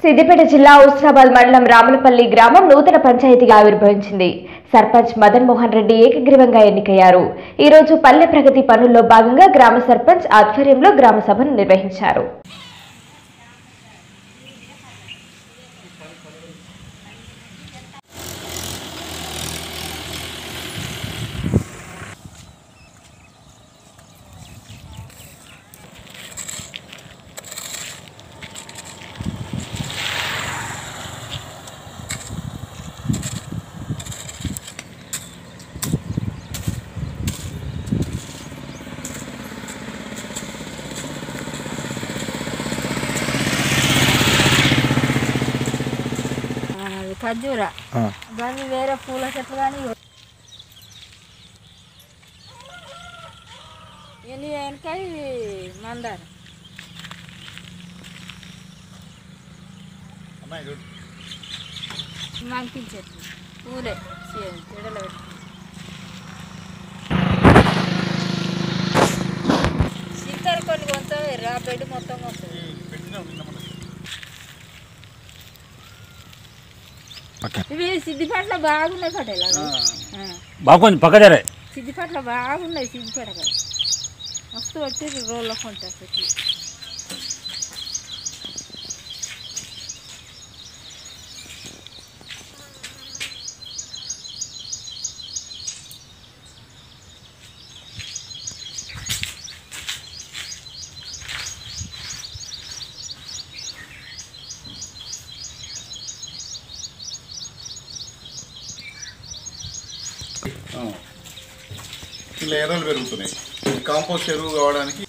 సిద్దిపేట జిల్లా హుస్నాబాద్ మండలం రాములపల్లి గ్రామం నూతన పంచాయతీగా ఆవిర్భవించింది సర్పంచ్ మదన్ మోహన్ రెడ్డి ఏకగ్రీవంగా ఎన్నికయ్యారు ఈ రోజు పల్లె ప్రగతి పనుల్లో భాగంగా గ్రామ సర్పంచ్ ఆధ్వర్యంలో గ్రామ సభను నిర్వహించారు అది ఖర్జూర దాన్ని వేరే పూల చెట్లు కానీ ఎన్ని వెనకాయ మందార మంకి చెట్లు పూలే చెడలు పెట్టి సిక్కర్ కొన్ని కొంత రా బెడ్ మొత్తం వస్తుంది ఇవి సిద్దిపేటలో బాగున్నాయి పటేల్ అవి ఆ. బాగుంది పక్క జరే సిద్దిపేటలో బాగున్నాయి సిద్దిపేట కదా మస్తు వచ్చి రోళ్ళ కొంటా చెట్లు ఇలా ఎర్రలు పెరుగుతున్నాయి ఇది కాంపోస్ట్ ఎరువు కావడానికి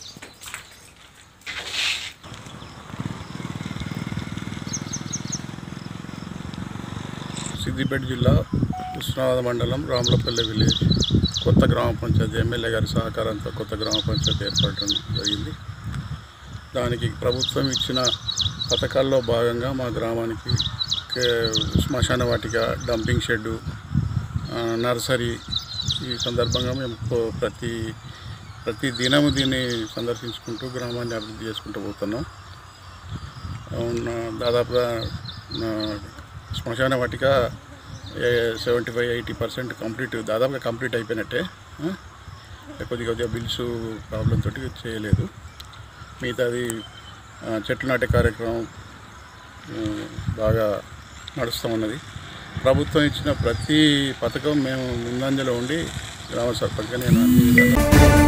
సిద్దిపేట జిల్లా కృష్ణావద మండలం రాములపల్లి విలేజ్ కొత్త గ్రామ పంచాయతీ ఎమ్మెల్యే గారి సహకారంతో కొత్త గ్రామ పంచాయతీ ఏర్పడటం జరిగింది దానికి ప్రభుత్వం ఇచ్చిన పథకాల్లో భాగంగా మా గ్రామానికి కే- శ్మశాన వాటిక డంపింగ్ షెడ్డు ఆ, నర్సరీ ఈ సందర్భంగా మేము పో- ప్రతి ప్రతి దినము దీన్ని సందర్శించుకుంటూ గ్రామాన్ని అభివృద్ధి చేసుకుంటూ పోతున్నాం అవున, దాదాపుగా ఆ, శ్మశాన వాటిక seventy five eighty percent complete దాదాపుగా కంప్లీట్ అయిపోయినట్టే ఆ? కొద్ది కొద్దిగా బిల్స్ ప్రాబ్లం తోటి చేయలేదు మిగతాది ఆ, చెట్లు నాటే కార్యక్రమం ఆ, బాగా నడుస్తూ ఉన్నది ప్రభుత్వం ఇచ్చిన ప్రతి పథకం మేము ముందంజలో ఉండి గ్రామ సర్పంచ్గా నేను అన్ని విధాలుగా